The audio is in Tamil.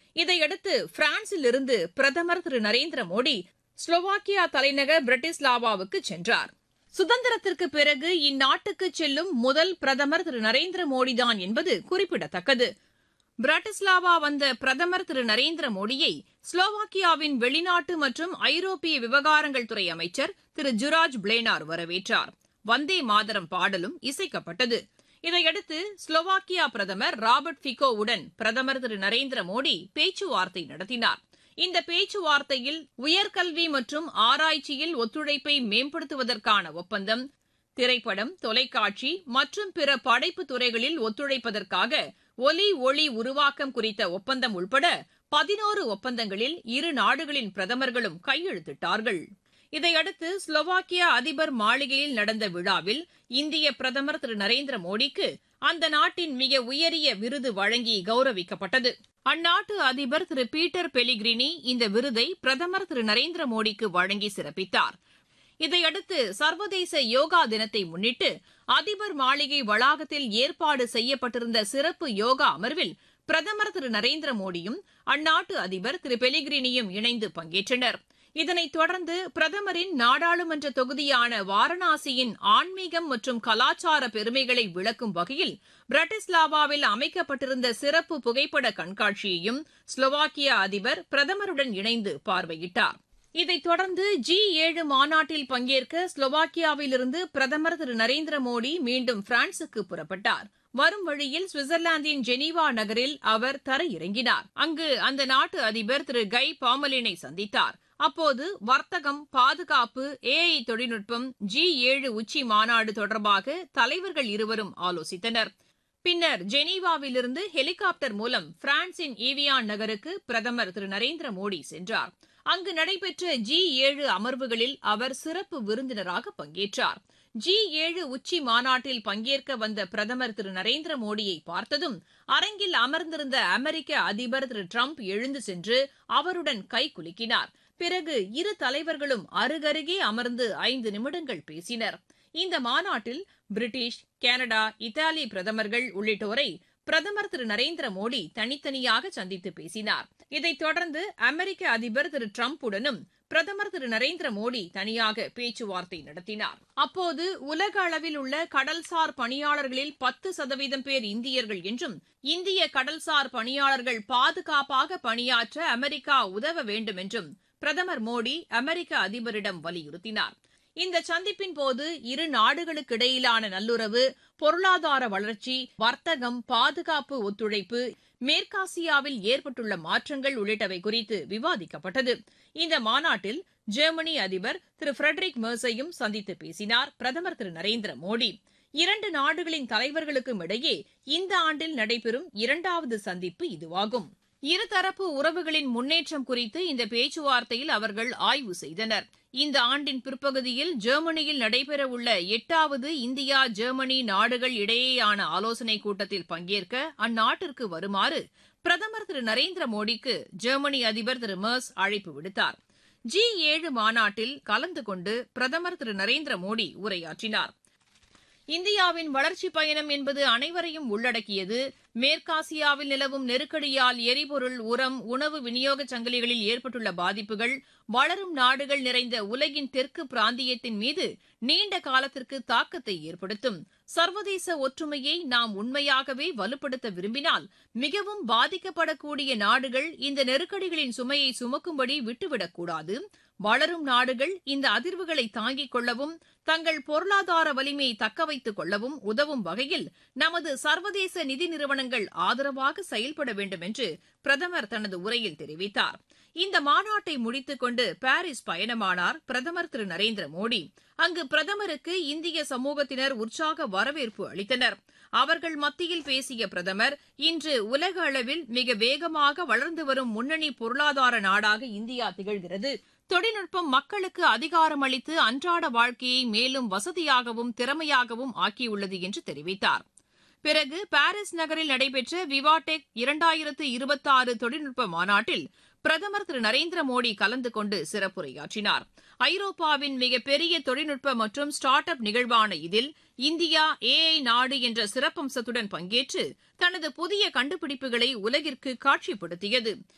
இதையடுத்து பிரான்சிலிருந்து பிரதமர் திரு நரேந்திர மோடி ஸ்லோவாக்கியா தலைநகர் பிரட்டிஸ்லாவாவுக்கு சென்றார் சுதந்திரத்திற்கு பிறகு இந்நாட்டுக்கு செல்லும் முதல் பிரதமர் திரு நரேந்திர மோடிதான் என்பது குறிப்பிடத்தக்கது பிராட்டிஸ்லாவா வந்த பிரதமர் திரு நரேந்திர மோடியை ஸ்லோவாக்கியாவின் வெளிநாட்டு மற்றும் ஐரோப்பிய விவகாரங்கள் துறை அமைச்சர் திரு ஜுராஜ் பிளேனார் வரவேற்றார் வந்தே மாதரம் பாடலும் இசைக்கப்பட்டது இதையடுத்து ஸ்லோவாக்கியா பிரதமர் ராபர்ட் ஃபிகோவுடன் பிரதமர் திரு நரேந்திர மோடி பேச்சுவார்த்தை நடத்தினார் இந்த பேச்சுவார்த்தையில் உயர்கல்வி மற்றும் ஆராய்ச்சியில் ஒத்துழைப்பை மேம்படுத்துவதற்கான ஒப்பந்தம் திரைப்படம் தொலைக்காட்சி மற்றும் பிற படைப்பு துறைகளில் ஒத்துழைப்பதற்காக ஒலி ஒளி உருவாக்கம் குறித்த ஒப்பந்தம் உள்பட பதினோரு ஒப்பந்தங்களில் இரு நாடுகளின் பிரதமர்களும் கையெழுத்திட்டார்கள் இதையடுத்து ஸ்லோவாக்கியா அதிபர் மாளிகையில் நடந்த விழாவில் இந்திய பிரதமர் திரு நரேந்திர மோடிக்கு அந்த நாட்டின் மிக உயரிய விருது வழங்கி கௌரவிக்கப்பட்டது அந்நாட்டு அதிபர் திரு பீட்டர் பெலிகிரினி இந்த விருதை பிரதமர் திரு நரேந்திர மோடிக்கு வழங்கி சிறப்பித்தார் இதையடுத்து சர்வதேச யோகா தினத்தை முன்னிட்டு அதிபர் மாளிகை வளாகத்தில் ஏற்பாடு செய்யப்பட்டிருந்த சிறப்பு யோகா அமர்வில் பிரதமர் திரு நரேந்திர மோடியும் அந்நாட்டு அதிபர் திரு பெலிகிரினியும் இணைந்து பங்கேற்றனர் இதனைத் தொடர்ந்து பிரதமரின் நாடாளுமன்ற தொகுதியான வாரணாசியின் ஆன்மீகம் மற்றும் கலாச்சார பெருமைகளை விளக்கும் வகையில் பிரட்டிஸ்லாவாவில் அமைக்கப்பட்டிருந்த சிறப்பு புகைப்பட கண்காட்சியையும் ஸ்லோவாக்கியா அதிபர் பிரதமருடன் இணைந்து பார்வையிட்டார் இதைத் தொடர்ந்து ஜி ஏழு மாநாட்டில் பங்கேற்க ஸ்லோவாக்கியாவிலிருந்து பிரதமர் திரு நரேந்திர மோடி மீண்டும் பிரான்சுக்கு புறப்பட்டார் வரும் வழியில் சுவிட்சர்லாந்தின் ஜெனீவா நகரில் அவர் தரையிறங்கினார் அங்கு அந்த நாட்டு அதிபர் திரு கை பாமலினை சந்தித்தார் அப்போது வர்த்தகம் பாதுகாப்பு ஏஐ தொழில்நுட்பம் ஜி ஏழு உச்சி மாநாடு தொடர்பாக தலைவர்கள் இருவரும் ஆலோசித்தனர் பின்னர் ஜெனீவாவிலிருந்து ஹெலிகாப்டர் மூலம் பிரான்சின் ஈவியான் நகருக்கு பிரதமர் திரு நரேந்திர மோடி சென்றார் அங்கு நடைபெற்ற ஜி ஏழு அமர்வுகளில் அவர் சிறப்பு விருந்தினராக பங்கேற்றார் ஜி ஏழு உச்சி மாநாட்டில் பங்கேற்க வந்த பிரதமர் திரு நரேந்திர மோடியை பார்த்ததும் அரங்கில் அமர்ந்திருந்த அமெரிக்க அதிபர் திரு டிரம்ப் எழுந்து சென்று அவருடன் கைகுலுக்கினார் பிறகு இரு தலைவர்களும் அருகருகே அமர்ந்து ஐந்து நிமிடங்கள் பேசினர் இந்த மாநாட்டில் பிரிட்டிஷ் கனடா இத்தாலி பிரதமர்கள் உள்ளிட்டோரை பிரதமர் திரு நரேந்திர மோடி தனித்தனியாக சந்தித்து பேசினார் இதைத் தொடர்ந்து அமெரிக்க அதிபர் திரு டிரம்புடனும் பிரதமர் திரு நரேந்திர மோடி தனியாக பேச்சுவார்த்தை நடத்தினார் அப்போது உலக அளவில் உள்ள கடல்சார் பணியாளர்களில் பத்து சதவீதம் பேர் இந்தியர்கள் என்றும் இந்திய கடல்சார் பணியாளர்கள் பாதுகாப்பாக பணியாற்ற அமெரிக்கா உதவ வேண்டும் என்றும் பிரதமர் மோடி அமெரிக்க அதிபரிடம் வலியுறுத்தினார் இந்த சந்திப்பின் போது இரு நாடுகளுக்கு இடையிலான நல்லுறவு பொருளாதார வளர்ச்சி வர்த்தகம் பாதுகாப்பு ஒத்துழைப்பு மேற்காசியாவில் ஏற்பட்டுள்ள மாற்றங்கள் உள்ளிட்டவை குறித்து விவாதிக்கப்பட்டது இந்த மாநாட்டில் ஜெர்மனி அதிபர் திரு ஃபிரெடரிக் மெர்ஸையும் சந்தித்து பேசினார் பிரதமர் திரு நரேந்திர மோடி இரண்டு நாடுகளின் தலைவர்களுக்கும் இடையே இந்த ஆண்டில் நடைபெறும் இரண்டாவது சந்திப்பு இதுவாகும் இருதரப்பு உறவுகளின் முன்னேற்றம் குறித்து இந்த பேச்சுவார்த்தையில் அவர்கள் ஆய்வு செய்தனர் இந்த ஆண்டின் பிற்பகுதியில் ஜெர்மனியில் நடைபெறவுள்ள எட்டாவது இந்தியா ஜெர்மனி நாடுகள் இடையேயான ஆலோசனைக் கூட்டத்தில் பங்கேற்க அந்நாட்டிற்கு வருமாறு பிரதமர் திரு நரேந்திர மோடிக்கு ஜெர்மனி அதிபர் திரு மெர்ஸ் அழைப்பு விடுத்தார் ஜி ஏழு மாநாட்டில் கலந்து கொண்டு பிரதமர் திரு நரேந்திர மோடி உரையாற்றினார் இந்தியாவின் வளர்ச்சிப் பயணம் என்பது அனைவரையும் உள்ளடக்கியது மேற்காசியாவில் நிலவும் நெருக்கடியால் எரிபொருள் உரம் உணவு விநியோகச் சங்கிலிகளில் ஏற்பட்டுள்ள பாதிப்புகள் வளரும் நாடுகள் நிறைந்த உலகின் தெற்கு பிராந்தியத்தின் மீது நீண்ட காலத்திற்கு தாக்கத்தை ஏற்படுத்தும் சர்வதேச ஒற்றுமையை நாம் உண்மையாகவே வலுப்படுத்த விரும்பினால் மிகவும் பாதிக்கப்படக்கூடிய நாடுகள் இந்த நெருக்கடிகளின் சுமையை சுமக்கும்படி விட்டுவிடக்கூடாது வளரும் நாடுகள் இந்த அதிர்வுகளை தாங்கிக் கொள்ளவும் தங்கள் பொருளாதார வலிமையை தக்க வைத்துக் கொள்ளவும் உதவும் வகையில் நமது சர்வதேச நிதி நிறுவனங்கள் ஆதரவாக செயல்பட வேண்டும் என்று பிரதமர் தனது உரையில் தெரிவித்தார் இந்த மாநாட்டை முடித்துக் கொண்டு பாரிஸ் பயணமானார் பிரதமர் திரு நரேந்திர மோடி அங்கு பிரதமருக்கு இந்திய சமூகத்தினர் உற்சாக வரவேற்பு அளித்தனர் அவர்கள் மத்தியில் பேசிய பிரதமர் இன்று உலக அளவில் மிக வேகமாக வளர்ந்து வரும் முன்னணி பொருளாதார நாடாக இந்தியா திகழ்கிறது தொழில்நுட்பம் மக்களுக்கு அதிகாரம் அளித்து அன்றாட வாழ்க்கையை மேலும் வசதியாகவும் திறமையாகவும் ஆக்கியுள்ளது என்று தெரிவித்தார் பிறகு பாரிஸ் நகரில் நடைபெற்ற விவாடெக் இரண்டாயிரத்து இருபத்தாறு தொழில்நுட்ப மாநாட்டில் பிரதமர் திரு நரேந்திர மோடி கலந்து கொண்டு சிறப்புரையாற்றினார் ஐரோப்பாவின் மிகப்பெரிய தொழில்நுட்ப மற்றும் ஸ்டார்ட் அப் நிகழ்வான இதில் இந்தியா ஏஐ நாடு என்ற சிறப்பம்சத்துடன் பங்கேற்று தனது புதிய கண்டுபிடிப்புகளை உலகிற்கு காட்சிப்படுத்தியது